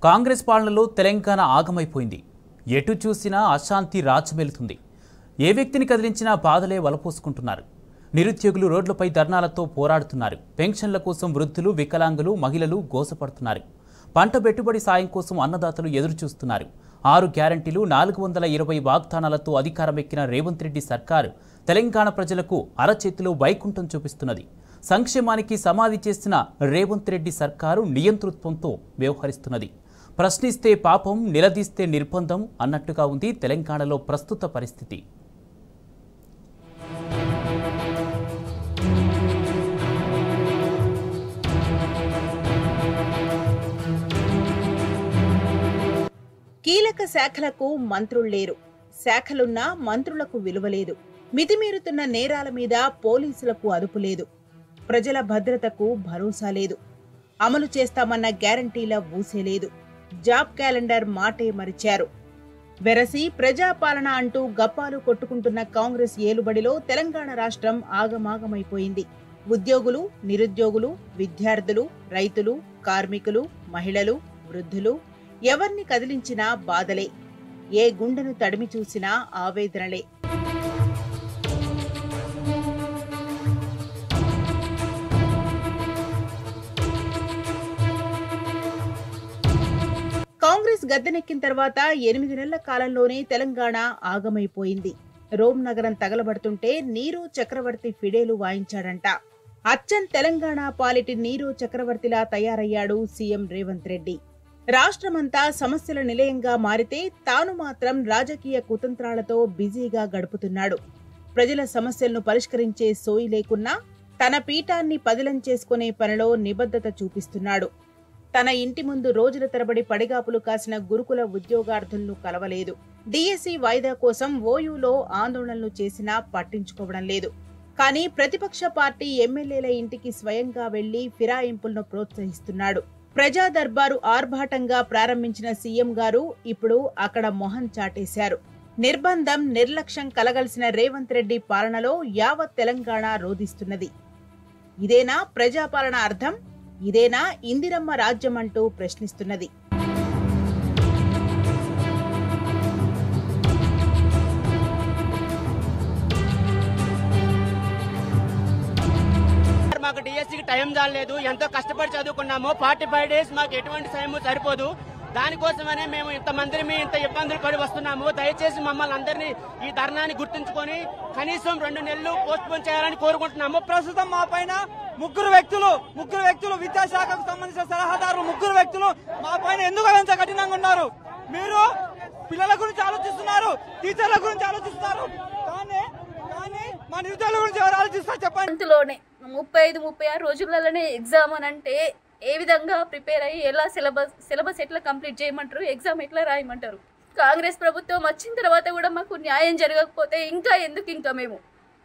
కాంగ్రెస్ పాలనలో తెలంగాణ ఆగమైపోయింది ఎటు చూసినా అశాంతి రాచమేలుతుంది ఏ వ్యక్తిని కదిలించినా బాధలే వలపోసుకుంటున్నారు నిరుద్యోగులు రోడ్లపై ధర్నాలతో పోరాడుతున్నారు పెన్షన్ల కోసం వృద్ధులు వికలాంగులు మహిళలు గోసపడుతున్నారు పంట పెట్టుబడి సాయం కోసం అన్నదాతలు ఎదురు చూస్తున్నారు ఆరు గ్యారంటీలు నాలుగు వందల ఇరవై వాగ్దానాలతో అధికారమెక్కిన రేవంత్ రెడ్డి సర్కారు తెలంగాణ ప్రజలకు అరచేతిలో వైకుంఠం చూపిస్తున్నది సంక్షేమానికి సమాధి చేసిన రేవంత్ రెడ్డి సర్కారు నియంతృత్వంతో వ్యవహరిస్తున్నది ప్రశ్నిస్తే పాపం నిలదీస్తే నిర్బంధం అన్నట్టుగా ఉంది తెలంగాణలో ప్రస్తుత పరిస్థితి కీలక శాఖలకు మంత్రులు లేరు శాఖలున్నా మంత్రులకు విలువ లేదు మితిమీరుతున్న నేరాల మీద పోలీసులకు అదుపు లేదు ప్రజల భద్రతకు భరోసా లేదు అమలు చేస్తామన్న గ్యారంటీల ఊసే లేదు జాబ్ క్యాలెండర్ మాటే మరిచారు వెరసి ప్రజాపాలన అంటూ గప్పాలు కొట్టుకుంటున్న కాంగ్రెస్ ఏలుబడిలో తెలంగాణ రాష్ట్రం ఆగమాగమైపోయింది ఉద్యోగులు నిరుద్యోగులు విద్యార్థులు రైతులు కార్మికులు మహిళలు వృద్ధులు ఎవర్ని కదిలించినా బాధలే ఏ గుండెను తడిమి చూసినా ఆవేదనలే కాంగ్రెస్ గద్దెనెక్కిన తర్వాత ఎనిమిది నెలల కాలంలోనే తెలంగాణ ఆగమైపోయింది రోమ్ నగరం తగలబడుతుంటే నీరు చక్రవర్తి ఫిడేలు వాయించాడంట అచ్చన్ తెలంగాణ పాలిటి నీరు చక్రవర్తిలా తయారయ్యాడు సీఎం రేవంత్ రెడ్డి రాష్ట్రమంతా సమస్యల నిలయంగా మారితే తాను మాత్రం రాజకీయ కుతంత్రాలతో బిజీగా గడుపుతున్నాడు ప్రజల సమస్యలను పరిష్కరించే సోయి లేకున్నా తన పీఠాన్ని పదిలం చేసుకునే పనిలో నిబద్ధత చూపిస్తున్నాడు తన ఇంటి ముందు రోజుల తరబడి పడిగాపులు కాసిన గురుకుల ఉద్యోగార్థులను కలవలేదు డిఎస్సి వాయిదా కోసం ఓయూలో ఆందోళనలు చేసినా పట్టించుకోవడం లేదు కానీ ప్రతిపక్ష పార్టీ ఎమ్మెల్యేల ఇంటికి స్వయంగా వెళ్లి ఫిరాయింపులను ప్రోత్సహిస్తున్నాడు ప్రజా దర్బారు ఆర్భాటంగా ప్రారంభించిన సీఎం గారు ఇప్పుడు అక్కడ మొహం చాటేశారు నిర్బంధం నిర్లక్ష్యం కలగలిసిన రేవంత్ రెడ్డి పాలనలో యావత్ తెలంగాణ రోధిస్తున్నది ఇదేనా ప్రజాపాలన అర్థం ఇదేనా ఇందిరమ్మ రాజ్యం అంటూ ప్రశ్నిస్తున్నది మాకు డిఎస్సికి టైం చాలలేదు ఎంతో కష్టపడి చదువుకున్నాము ఫార్టీ ఫైవ్ డేస్ మాకు ఎటువంటి టైం సరిపోదు దానికోసమనే మేము ఇంతమందిని మీ ఇంత ఇబ్బందులు పడి వస్తున్నాము దయచేసి మమ్మల్ని అందరినీ ఈ ధర్నాన్ని గుర్తుంచుకొని కనీసం రెండు నెలలు పోస్ట్ పోన్ చేయాలని కోరుకుంటున్నాము ప్రస్తుతం మా పైన ముగ్గురు వ్యక్తులు ముగ్గురు వ్యక్తులు విద్యాశాఖకు సంబంధించిన సలహాదారులు ముగ్గురు వ్యక్తులు మా పైన ఎందుకు అంత కఠినంగా ఉన్నారు మీరు పిల్లల గురించి ఆలోచిస్తున్నారు టీచర్ల గురించి ఆలోచిస్తున్నారు కానీ కానీ మా నిరుద్యోగుల గురించి ఎవరు ఆలోచిస్తారు చెప్పండి మంత్లోనే ముప్పై ఐదు ముప్పై ఆరు రోజులలోనే ఎగ్జామ్ అని అంటే ఏ విధంగా ప్రిపేర్ అయ్యి ఎలా సిలబస్ సిలబస్ ఎట్లా కంప్లీట్ చేయమంటారు ఎగ్జామ్ ఎట్లా రాయమంటారు కాంగ్రెస్ ప్రభుత్వం వచ్చిన తర్వాత కూడా మాకు న్యాయం జరగకపోతే ఇంకా ఎందుకు ఇంకా మేము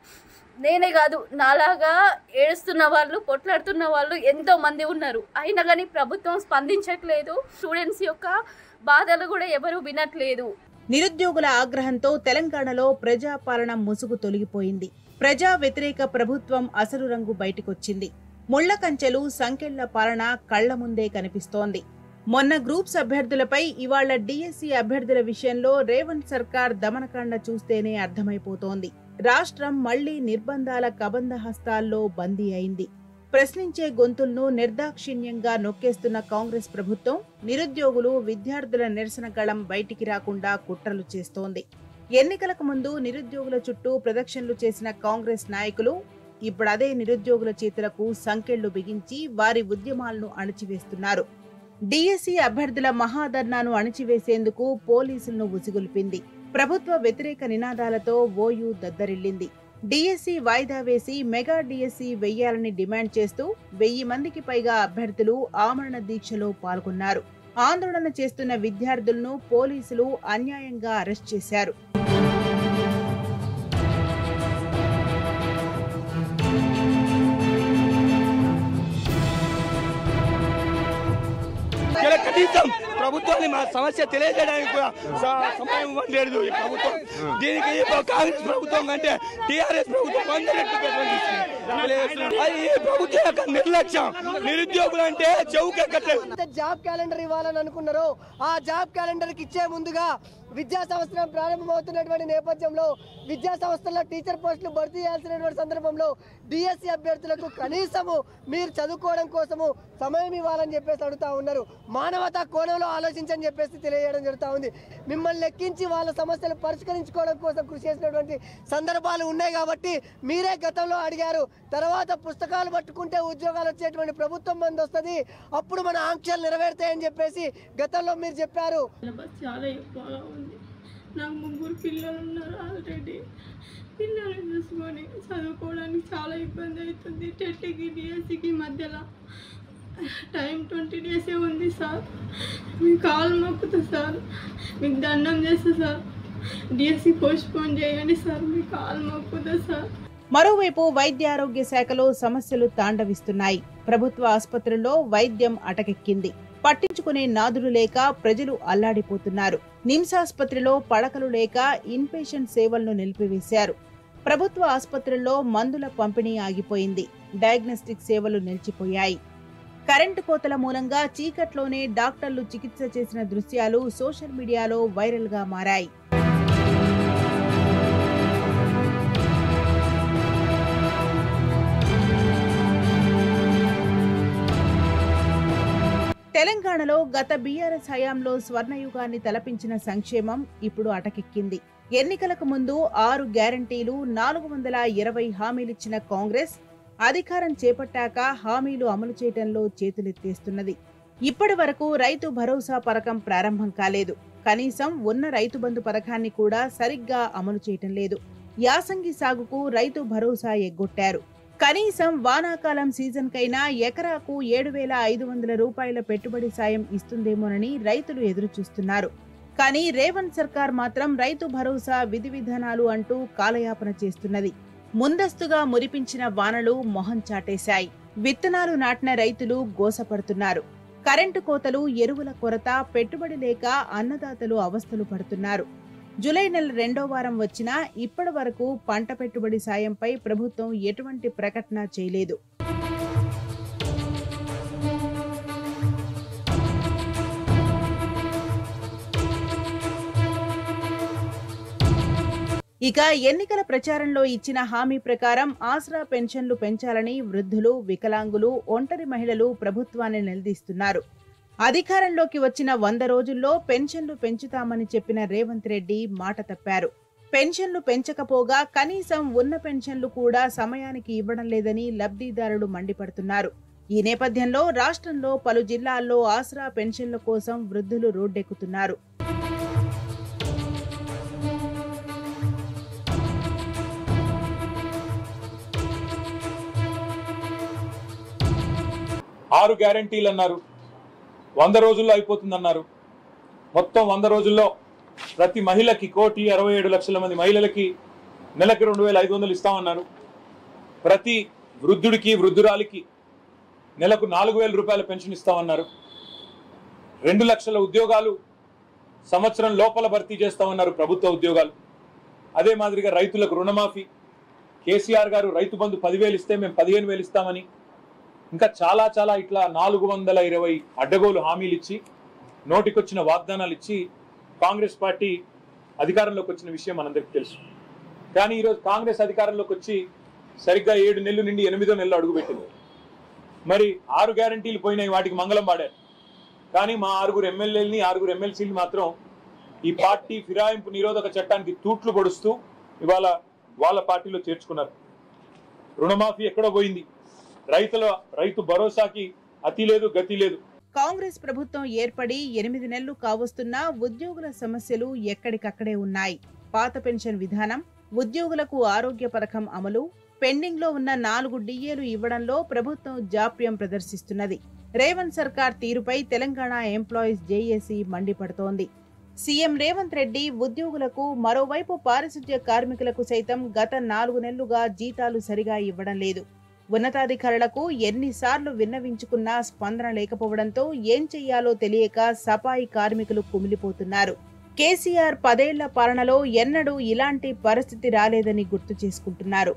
నేనే కాదు నాలాగా ఏడుస్తున్న వాళ్ళు కొట్లాడుతున్న వాళ్ళు ఎంతో మంది ఉన్నారు అయినా కానీ ప్రభుత్వం స్పందించట్లేదు స్టూడెంట్స్ యొక్క బాధలు కూడా ఎవరు వినట్లేదు నిరుద్యోగుల ఆగ్రహంతో తెలంగాణలో ప్రజాపాలన ముసుగు తొలగిపోయింది ప్రజా వ్యతిరేక ప్రభుత్వం అసలు రంగు బయటకొచ్చింది ముళ్ల కంచెలు సంకెళ్ల పాలన కళ్ల ముందే కనిపిస్తోంది మొన్న గ్రూప్స్ అభ్యర్థులపై ఇవాళ్ల డిఎస్సి అభ్యర్థుల విషయంలో రేవంత్ సర్కార్ దమనకాండ చూస్తేనే అర్థమైపోతోంది రాష్ట్రం మళ్లీ నిర్బంధాల కబంధ హస్తాల్లో బందీ అయింది ప్రశ్నించే గొంతులను నిర్దాక్షిణ్యంగా నొక్కేస్తున్న కాంగ్రెస్ ప్రభుత్వం నిరుద్యోగులు విద్యార్థుల నిరసన గళం బయటికి రాకుండా కుట్రలు చేస్తోంది ఎన్నికలకు ముందు నిరుద్యోగుల చుట్టూ ప్రదక్షిణలు చేసిన కాంగ్రెస్ నాయకులు ఇప్పుడు అదే నిరుద్యోగుల చేతులకు సంకెళ్లు బిగించి వారి ఉద్యమాలను అణచివేస్తున్నారు డిఎస్సి అభ్యర్థుల మహాధర్నాను అణచివేసేందుకు పోలీసులను ఉసిగొల్పింది ప్రభుత్వ వ్యతిరేక నినాదాలతో ఓయూ దద్దరిల్లింది డిఎస్సి వాయిదా వేసి మెగా డిఎస్సి వెయ్యాలని డిమాండ్ చేస్తూ వెయ్యి మందికి పైగా అభ్యర్థులు ఆమరణ దీక్షలో పాల్గొన్నారు ఆందోళన చేస్తున్న విద్యార్థులను పోలీసులు అన్యాయంగా అరెస్ట్ చేశారు ఇలా కనీసం ప్రభుత్వాన్ని మా సమస్య తెలియజేయడానికి కూడా స- సమయం ఇవ్వలేదు ఈ ప్రభుత్వం దీనికి ఈ కాంగ్రెస్ ప్రభుత్వం కంటే టీఆర్ఎస్ ప్రభుత్వం వంద రెట్లు పెట్రోల్ తీసుకుంది అది ఈ ప్రభుత్వం యొక్క నిర్లక్ష్యం నిరుద్యోగులు అంటే చెవుకెక్కట్లేదు అయితే జాబ్ క్యాలెండర్ ఇవ్వాలని అనుకున్నారో ఆ జాబ్ క్యాలెండర్ కి ఇచ్చే ముందుగా విద్యా సంవత్సరం ప్రారంభమవుతున్నటువంటి నేపథ్యంలో విద్యా సంస్థల్లో టీచర్ పోస్టులు భర్తీ చేయాల్సినటువంటి సందర్భంలో డిఎస్సి అభ్యర్థులకు కనీసము మీరు చదువుకోవడం కోసము సమయం ఇవ్వాలని చెప్పేసి అడుగుతా ఉన్నారు మానవతా కోణంలో ఆలోచించని చెప్పేసి తెలియజేయడం జరుగుతూ ఉంది మిమ్మల్ని లెక్కించి వాళ్ళ సమస్యలు పరిష్కరించుకోవడం కోసం కృషి చేసినటువంటి సందర్భాలు ఉన్నాయి కాబట్టి మీరే గతంలో అడిగారు తర్వాత పుస్తకాలు పట్టుకుంటే ఉద్యోగాలు వచ్చేటువంటి ప్రభుత్వం మంది వస్తుంది అప్పుడు మన ఆంక్షలు నెరవేరుతాయని చెప్పేసి గతంలో మీరు చెప్పారు సిలబస్ చాలా ఎక్కువగా ఉంది నాకు ముగ్గురు పిల్లలు ఉన్నారు ఆల్రెడీ పిల్లల్ని చూసుకొని చదువుకోవడానికి చాలా ఇబ్బంది అవుతుంది టెట్కి డిఎస్సికి మధ్యలో టైం ట్వంటీ డేసే ఉంది సార్ మీకు కాలు మొక్కుతా సార్ మీకు దండం చేస్తా సార్ డిఎస్సి పోస్ట్పోన్ చేయండి సార్ మీ కాలు మొక్కుతా సార్ మరోవైపు వైద్య ఆరోగ్య శాఖలో సమస్యలు తాండవిస్తున్నాయి ప్రభుత్వ ఆసుపత్రుల్లో వైద్యం అటకెక్కింది పట్టించుకునే నాదులు లేక ప్రజలు అల్లాడిపోతున్నారు నిమ్స్ ఆసుపత్రిలో పడకలు లేక ఇన్పేషెంట్ సేవలను నిలిపివేశారు ప్రభుత్వ ఆసుపత్రుల్లో మందుల పంపిణీ ఆగిపోయింది డయాగ్నోస్టిక్ సేవలు నిలిచిపోయాయి కరెంటు కోతల మూలంగా చీకట్లోనే డాక్టర్లు చికిత్స చేసిన దృశ్యాలు సోషల్ మీడియాలో వైరల్గా మారాయి తెలంగాణలో గత బీఆర్ఎస్ హయాంలో స్వర్ణయుగాన్ని తలపించిన సంక్షేమం ఇప్పుడు అటకెక్కింది ఎన్నికలకు ముందు ఆరు గ్యారంటీలు నాలుగు వందల ఇరవై హామీలిచ్చిన కాంగ్రెస్ అధికారం చేపట్టాక హామీలు అమలు చేయడంలో చేతులెత్తేస్తున్నది ఇప్పటి వరకు రైతు భరోసా పథకం ప్రారంభం కాలేదు కనీసం ఉన్న రైతు బంధు పథకాన్ని కూడా సరిగ్గా అమలు చేయటం లేదు యాసంగి సాగుకు రైతు భరోసా ఎగ్గొట్టారు కనీసం వానాకాలం సీజన్ కైనా ఎకరాకు ఏడు వేల ఐదు వందల రూపాయల పెట్టుబడి సాయం ఇస్తుందేమోనని రైతులు ఎదురుచూస్తున్నారు కానీ రేవంత్ సర్కార్ మాత్రం రైతు భరోసా విధి విధానాలు అంటూ కాలయాపన చేస్తున్నది ముందస్తుగా మురిపించిన వానలు మొహం చాటేశాయి విత్తనాలు నాటిన రైతులు గోసపడుతున్నారు కరెంటు కోతలు ఎరువుల కొరత పెట్టుబడి లేక అన్నదాతలు అవస్థలు పడుతున్నారు జూలై నెల రెండో వారం వచ్చినా ఇప్పటి వరకు పంట పెట్టుబడి సాయంపై ప్రభుత్వం ఎటువంటి ప్రకటన చేయలేదు ఇక ఎన్నికల ప్రచారంలో ఇచ్చిన హామీ ప్రకారం ఆసరా పెన్షన్లు పెంచాలని వృద్ధులు వికలాంగులు ఒంటరి మహిళలు ప్రభుత్వాన్ని నిలదీస్తున్నారు అధికారంలోకి వచ్చిన వంద రోజుల్లో పెన్షన్లు పెంచుతామని చెప్పిన రేవంత్ రెడ్డి మాట తప్పారు పెన్షన్లు పెంచకపోగా కనీసం ఉన్న పెన్షన్లు కూడా సమయానికి ఇవ్వడం లేదని లబ్ధిదారులు మండిపడుతున్నారు ఈ నేపథ్యంలో రాష్ట్రంలో పలు జిల్లాల్లో ఆసరా పెన్షన్ల కోసం వృద్ధులు రోడ్డెక్కుతున్నారు ఆరు గ్యారంటీలు అన్నారు వంద రోజుల్లో అయిపోతుందన్నారు మొత్తం వంద రోజుల్లో ప్రతి మహిళకి కోటి అరవై ఏడు లక్షల మంది మహిళలకి నెలకి రెండు వేల ఐదు వందలు ఇస్తామన్నారు ప్రతి వృద్ధుడికి వృద్ధురాలికి నెలకు నాలుగు వేల రూపాయల పెన్షన్ ఇస్తామన్నారు రెండు లక్షల ఉద్యోగాలు సంవత్సరం లోపల భర్తీ చేస్తామన్నారు ప్రభుత్వ ఉద్యోగాలు అదే మాదిరిగా రైతులకు రుణమాఫీ కేసీఆర్ గారు రైతు బంధు పదివేలు ఇస్తే మేము పదిహేను వేలు ఇస్తామని ఇంకా చాలా చాలా ఇట్లా నాలుగు వందల ఇరవై అడ్డగోలు హామీలు ఇచ్చి నోటికొచ్చిన వాగ్దానాలు ఇచ్చి కాంగ్రెస్ పార్టీ అధికారంలోకి వచ్చిన విషయం మనందరికీ తెలుసు కానీ ఈరోజు కాంగ్రెస్ అధికారంలోకి వచ్చి సరిగ్గా ఏడు నెలలు నుండి ఎనిమిదో నెలలు అడుగుపెట్టింది మరి ఆరు గ్యారంటీలు పోయినాయి వాటికి మంగళం పాడారు కానీ మా ఆరుగురు ఎమ్మెల్యేలని ఆరుగురు ఎమ్మెల్సీలు మాత్రం ఈ పార్టీ ఫిరాయింపు నిరోధక చట్టానికి తూట్లు పొడుస్తూ ఇవాళ వాళ్ళ పార్టీలో చేర్చుకున్నారు రుణమాఫీ ఎక్కడో పోయింది రైతుల రైతు భరోసాకి అతి లేదు గతి లేదు కాంగ్రెస్ ప్రభుత్వం ఏర్పడి ఎనిమిది నెలలు కావస్తున్నా ఉద్యోగుల సమస్యలు ఎక్కడికక్కడే ఉన్నాయి పాత పెన్షన్ విధానం ఉద్యోగులకు ఆరోగ్య పథకం అమలు పెండింగ్ లో ఉన్న నాలుగు డిఏలు ఇవ్వడంలో ప్రభుత్వం జాప్యం ప్రదర్శిస్తున్నది రేవంత్ సర్కార్ తీరుపై తెలంగాణ ఎంప్లాయీస్ జేఏసీ మండిపడుతోంది సీఎం రేవంత్ రెడ్డి ఉద్యోగులకు మరోవైపు పారిశుధ్య కార్మికులకు సైతం గత నాలుగు నెలలుగా జీతాలు సరిగా ఇవ్వడం లేదు ఉన్నతాధికారులకు ఎన్నిసార్లు విన్నవించుకున్నా స్పందన లేకపోవడంతో ఏం చెయ్యాలో తెలియక సఫాయి కార్మికులు కుమిలిపోతున్నారు కేసీఆర్ పదేళ్ల పాలనలో ఎన్నడూ ఇలాంటి పరిస్థితి రాలేదని గుర్తు చేసుకుంటున్నారు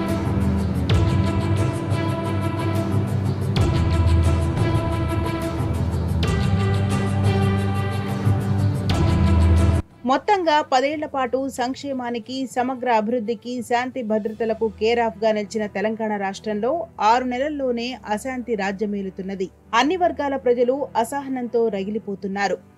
మొత్తంగా పదేళ్ల పాటు సంక్షేమానికి సమగ్ర అభివృద్ధికి శాంతి భద్రతలకు కేర్ ఆఫ్ గా నిలిచిన తెలంగాణ రాష్ట్రంలో ఆరు నెలల్లోనే అశాంతి రాజ్యమేలుతున్నది అన్ని వర్గాల ప్రజలు అసహనంతో రగిలిపోతున్నారు